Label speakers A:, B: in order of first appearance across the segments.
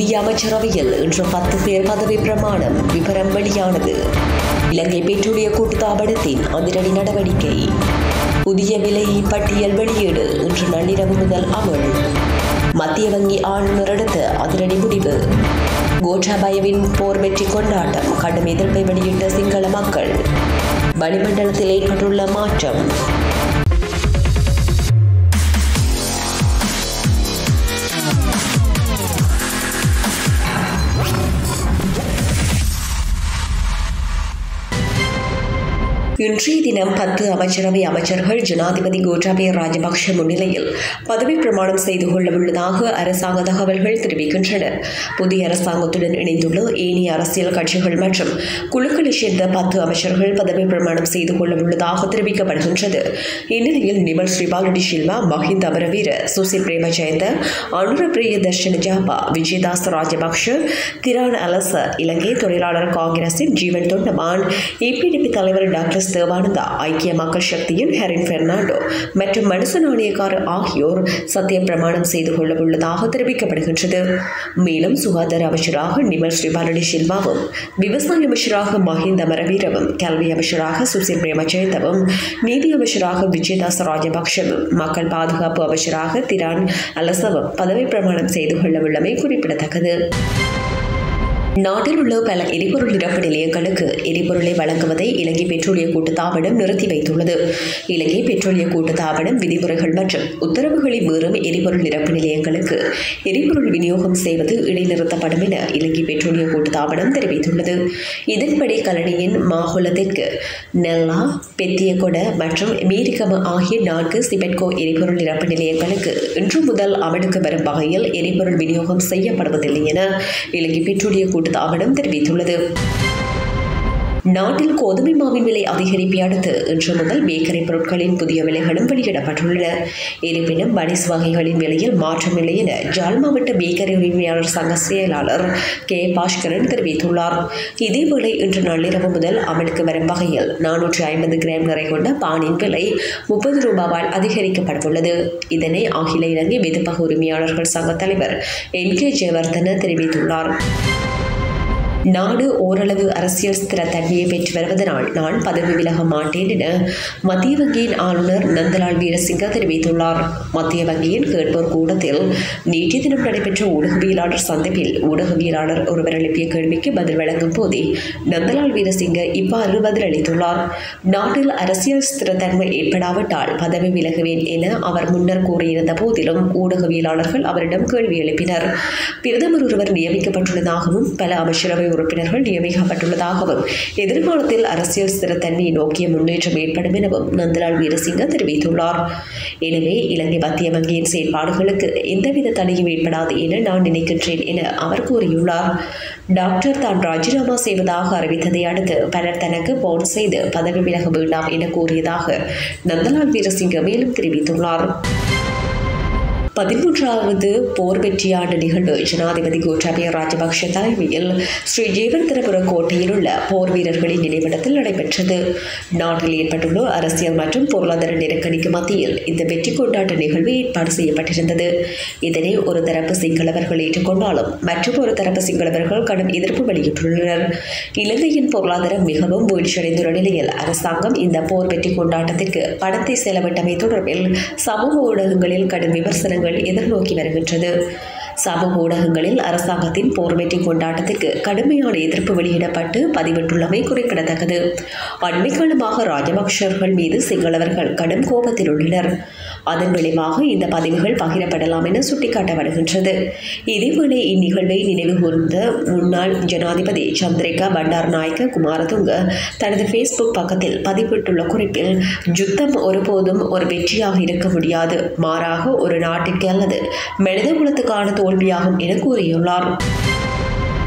A: புதிய அமைச்சரவையில் இன்று பத்து பேர் பதவி பிரமாணம் விவரம் வெளியானது இலங்கை பெட்ரோலிய கூட்டுத்தாபனத்தின் அதிரடி நடவடிக்கை புதிய விலை பட்டியல் வெளியீடு இன்று நள்ளிரவு முதல் அமல் மத்திய வங்கி ஆளுநர் எடுத்த அதிரடி முடிவு கோட்டாபயவின் போர் வெற்றி கொண்டாட்டம் கடும் எதிர்ப்பை வெளியிட்ட சிங்கள மக்கள் வளிமண்டலத்தில் ஏற்பட்டுள்ள மாற்றம் இன்றைய தினம் பத்து அமைச்சரவை அமைச்சர்கள் ஜனாதிபதி கோட்டாபய ராஜபக்ஷ முன்னிலையில் பதவி பிரமாணம் செய்து கொள்ள உள்ளதாக அரசாங்க தகவல்கள் தெரிவிக்கின்றன புதிய அரசாங்கத்துடன் இணைந்துள்ள ஏனைய அரசியல் கட்சிகள் மற்றும் குழுக்களைச் சேர்ந்த பத்து அமைச்சர்கள் பதவி பிரமாணம் செய்து கொள்ள உள்ளதாக தெரிவிக்கப்படுகின்றது இந்நிலையில் நிமல் ஸ்ரீபாலடி சில்வா மஹிந்த அமரவீர சுசில் பிரேம ஜெயந்த அனுர பிரிய தர்ஷன ஜாபா விஜயதாஸ் ராஜபக்ஷ திரான் அலச இலங்கை தொழிலாளர் காங்கிரசின் ஜீவன் தொண்டமான் ஏபிடிபி தலைவர் டாக்டர் தேவானந்தா ஐக்கிய மக்கள் சக்தியின் ஹெரின் பெர்னாண்டோ மற்றும் மனுச நாணயக்கார் ஆகியோர் சத்திய பிரமாணம் செய்து கொள்ள உள்ளதாக தெரிவிக்கப்படுகின்றது மேலும் சுகாதார அமைச்சராக நிமல் ஸ்ரீபாலடி சில்வாவும் விவசாய அமைச்சராக மஹிந்த மரவீரவும் கல்வி அமைச்சராக சுசில் பிரேமஜெயந்தவும் நீதி அமைச்சராக விஜயதாஸ் ராஜபக்ஷவும் மக்கள் பாதுகாப்பு அமைச்சராக திரான் அலசவும் பதவி பிரமாணம் செய்து கொள்ள உள்ளமை குறிப்பிடத்தக்கது நாட்டில் உள்ள பல எரிபொருள் நிரப்பு நிலையங்களுக்கு எரிபொருளை வழங்குவதை இலங்கை பெட்ரோலிய கூட்டுத்தாபனம் நிறுத்தி வைத்துள்ளது இலங்கை பெட்ரோலிய கூட்டுத்தாபனம் விதிமுறைகள் மற்றும் உத்தரவுகளை மீறும் எரிபொருள் நிரப்பு நிலையங்களுக்கு எரிபொருள் விநியோகம் செய்வது இடைநிறுத்தப்படும் என இலங்கை பெட்ரோலிய கூட்டுத்தாபனம் தெரிவித்துள்ளது இதன்படி கலனியின் மாகுலத்திற்கு நெல்லா பெத்தியகொட மற்றும் மீரிகம ஆகிய நான்கு சிபெட்கோ எரிபொருள் நிரப்பு நிலையங்களுக்கு இன்று முதல் அமலுக்கு வரும் வகையில் எரிபொருள் விநியோகம் செய்யப்படுவதில்லை என இலங்கை பெட்ரோலிய கூட்டுத்தாபனம் தெரிவித்துள்ளது நாட்டில் கோதுமை மாவின் விலை அதிகரிப்பை அடுத்து இன்று முதல் பேக்கரி பொருட்களின் புதிய விலைகளும் வெளியிடப்பட்டுள்ளன இருப்பினும் பனிஸ் வகைகளின் விலையில் மாற்றமில்லை என ஜாழ் மாவட்ட பேக்கரி உரிமையாளர் சங்க செயலாளர் கே பாஸ்கரன் தெரிவித்துள்ளார் இதேவேளை இன்று நள்ளிரவு முதல் அமலுக்கு வரும் வகையில் நானூற்று ஐம்பது கிராம் நிறை கொண்ட பானின் விலை முப்பது ரூபாவால் அதிகரிக்கப்பட்டுள்ளது இதனை அகில இலங்கை வெதுப்பக உரிமையாளர்கள் சங்க தலைவர் என் கே ஜெயவர்தன தெரிவித்துள்ளார் நாடு ஓரளவு அரசியல் ஸ்திரத்தன்மையை பெற்று வருவதனால் நான் பதவி விலக மாட்டேன் என மத்திய வங்கியின் ஆளுநர் நந்தலால் வீரசிங்க தெரிவித்துள்ளார் மத்திய வங்கியின் கேட்போர் கூடத்தில் நேற்றைய தினம் நடைபெற்ற ஊடகவியலாளர் சந்திப்பில் ஊடகவியலாளர் ஒருவர் எழுப்பிய கேள்விக்கு பதில் வழங்கும் போதே நந்தலால் வீரசிங்க இவ்வாறு பதிலளித்துள்ளார் நாட்டில் அரசியல் ஸ்திரத்தன்மை ஏற்படாவிட்டால் பதவி விலகுவேன் என அவர் முன்னர் கூறியிருந்த போதிலும் ஊடகவியலாளர்கள் அவரிடம் கேள்வி எழுப்பினர் பிரதமர் ஒருவர் நியமிக்கப்பட்டுள்ளதாகவும் பல அமைச்சரவை உறுப்பினர்கள் நியமிக்கப்பட்டுள்ளதாகவும் எதிர்காலத்தில் அரசியல் ஸ்திரத்தன்மையை நோக்கிய முன்னேற்றம் ஏற்படும் எனவும் நந்தலால் வீரசிங்க தெரிவித்துள்ளார் எனவே இலங்கை மத்திய வங்கியின் செயல்பாடுகளுக்கு எந்தவித தடையும் ஏற்படாது என நான் நினைக்கின்றேன் என அவர் கூறியுள்ளார் டாக்டர் தான் ராஜினாமா செய்வதாக அறிவித்ததை அடுத்து பலர் தனக்கு போன் செய்து பதவி விலக வேண்டாம் என கூறியதாக நந்தலால் வீரசிங்க மேலும் தெரிவித்துள்ளார் பதிமூன்றாவது போர் வெற்றியாண்டு நிகழ்வு ஜனாதிபதி கோட்டாபய ராஜபக்ஷ தலைமையில் ஸ்ரீ ஜீவந்திரபுர கோட்டையில் உள்ள போர் வீரர்களின் நினைவிடத்தில் நடைபெற்றது நாட்டில் ஏற்பட்டுள்ள அரசியல் மற்றும் பொருளாதார நெருக்கடிக்கு மத்தியில் இந்த வெற்றி கொண்டாட்ட நிகழ்வு ஏற்பாடு செய்யப்பட்டிருந்தது இதனை ஒரு தரப்பு சிங்களவர்கள் ஏற்றுக்கொண்டாலும் மற்றும் ஒரு தரப்பு சிங்களவர்கள் கடும் எதிர்ப்பு வெளியிட்டுள்ளனர் இலங்கையின் பொருளாதாரம் மிகவும் வீழ்ச்சியடைந்துள்ள நிலையில் அரசாங்கம் இந்த போர் வெற்றி கொண்டாட்டத்திற்கு பணத்தை செலவிட்டமை தொடர்பில் சமூக ஊடகங்களில் கடும் விமர்சனங்கள் எதிர்நோக்கி வருகின்றது சமூக ஊடகங்களில் அரசாங்கத்தின் போர் வெற்றி கொண்டாட்டத்திற்கு கடுமையான எதிர்ப்பு வெளியிடப்பட்டு பதிவிட்டுள்ளமை குறிப்பிடத்தக்கது அண்மை காலமாக ராஜபக்சர்கள் மீது சிங்களவர்கள் கடும் கோபத்தில் உள்ளனர் அதன் விளைவாக இந்த பதிவுகள் பகிரப்படலாம் என சுட்டிக்காட்டப்படுகின்றது இதேவேளை இந்நிகழ்வை நினைவு கூர்ந்த முன்னாள் ஜனாதிபதி சந்திரிகா பண்டார் நாயக்க குமாரதுங்க தனது ஃபேஸ்புக் பக்கத்தில் பதிவிட்டுள்ள குறிப்பில் யுத்தம் ஒருபோதும் ஒரு வெற்றியாக இருக்க முடியாது மாறாக ஒரு நாட்டிற்கு அல்லது மனித குலத்துக்கான தோல்வியாகும் என கூறியுள்ளார்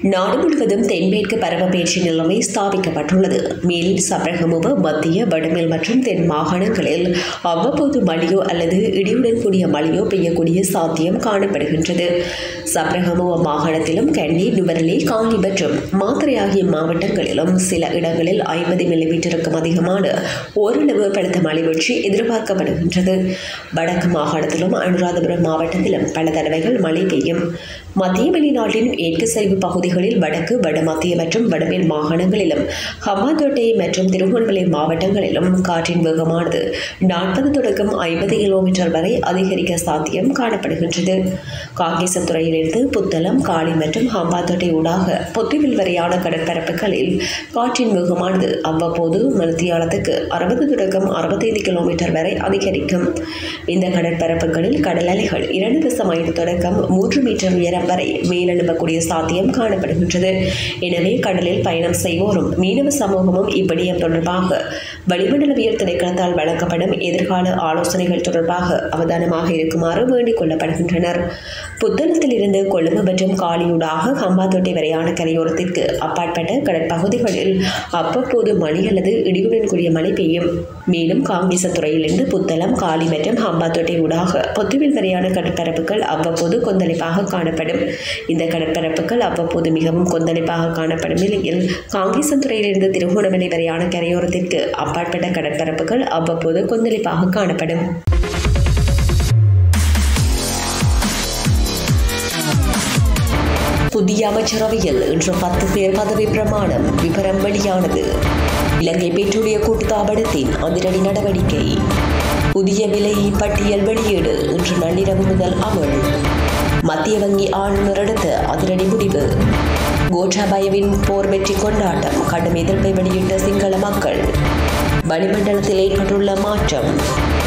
A: நாடு முழுவதும் தென்மேற்கு பருவப்பேச்சு நிலைமை ஸ்தாபிக்கப்பட்டுள்ளது மேல் சபரகமுவ மத்திய வடமேல் மற்றும் தென் மாகாணங்களில் அவ்வப்போது மழையோ அல்லது இடியுடன் கூடிய மழையோ பெய்யக்கூடிய சாத்தியம் காணப்படுகின்றது சபரகமுவ மாகாணத்திலும் கண்ணி நுவரலி காலி மற்றும் மாத்திரை ஆகிய மாவட்டங்களிலும் சில இடங்களில் ஐம்பது மில்லிமீட்டருக்கும் அதிகமான ஓரளவு பலத்த மழை வீழ்ச்சி எதிர்பார்க்கப்படுகின்றது வடக்கு மாகாணத்திலும் அனுராதபுரம் மாவட்டத்திலும் பல தடவைகள் மழை பெய்யும் மத்திய வெளிநாட்டின் மேற்கு சரிவு பகுதிகளில் வடக்கு வடமத்திய மற்றும் வடமேல் மாகாணங்களிலும் ஹம்மாந்தோட்டை மற்றும் திருகோணமலை மாவட்டங்களிலும் காற்றின் வேகமானது நாற்பது தொடக்கம் ஐம்பது கிலோமீட்டர் வரை அதிகரிக்க சாத்தியம் காணப்படுகின்றது காங்கேசத்துறையிலிருந்து புத்தளம் காளி மற்றும் ஹம்பாந்தோட்டை ஊடாக பொத்துவில் வரையான கடற்பரப்புகளில் காற்றின் வேகமானது அவ்வப்போது மணித்தியாலத்துக்கு அறுபது தொடக்கம் அறுபத்தைந்து கிலோமீட்டர் வரை அதிகரிக்கும் இந்த கடற்பரப்புகளில் கடல் அலைகள் இரண்டு தசம் ஐந்து தொடக்கம் மூன்று மீட்டர் உயரம் வரை மேலெழும்பக்கூடிய சாத்தியம் காணப்படுகின்றது எனவே கடலில் பயணம் செய்வோரும் மீனவ சமூகமும் இவ்விடயம் தொடர்பாக வளிமண்டலவியல் திணைக்களத்தால் வழங்கப்படும் எதிர்கால ஆலோசனைகள் தொடர்பாக அவதானமாக இருக்குமாறு வேண்டிக் கொள்ளப்படுகின்றனர் புத்தளத்தில் இருந்து கொழும்பு மற்றும் காலியூடாக கம்பாத்தோட்டை வரையான கரையோரத்திற்கு அப்பாற்பட்ட கடற்பகுதிகளில் அவ்வப்போது மழை அல்லது இடியுடன் கூடிய மழை பெய்யும் மேலும் காங்கேசத்துறையிலிருந்து புத்தளம் காலி மற்றும் ஹம்பாத்தோட்டை ஊடாக பொத்துவில் வரையான கடற்பரப்புகள் அவ்வப்போது கொந்தளிப்பாக காணப்படும் இந்த கடற்பரப்புகள் அவ்வப்போது மிகவும் கொந்தளிப்பாக காணப்படும் நிலையில் காங்கேசத்துறையிலிருந்து திருகோணமலை வரையான கரையோரத்திற்கு அப்பாற்பட்ட கடற்பரப்புகள் அவ்வப்போது கொந்தளிப்பாக காணப்படும் புதிய அமைச்சரவையில் இன்று பத்து பேர் பதவி பிரமாணம் விவரம் வெளியானது இலங்கை பெட்ரோலிய கூட்டுத்தாபனத்தின் அதிரடி நடவடிக்கை புதிய விலை பட்டியல் வெளியீடு இன்று நள்ளிரவு முதல் அமல் மத்திய வங்கி ஆளுநர் எடுத்த அதிரடி முடிவு கோட்டாபயவின் போர் வெற்றி கொண்டாட்டம் கடும் எதிர்ப்பை வெளியிட்ட சிங்கள மக்கள் வளிமண்டலத்தில் ஏற்பட்டுள்ள மாற்றம்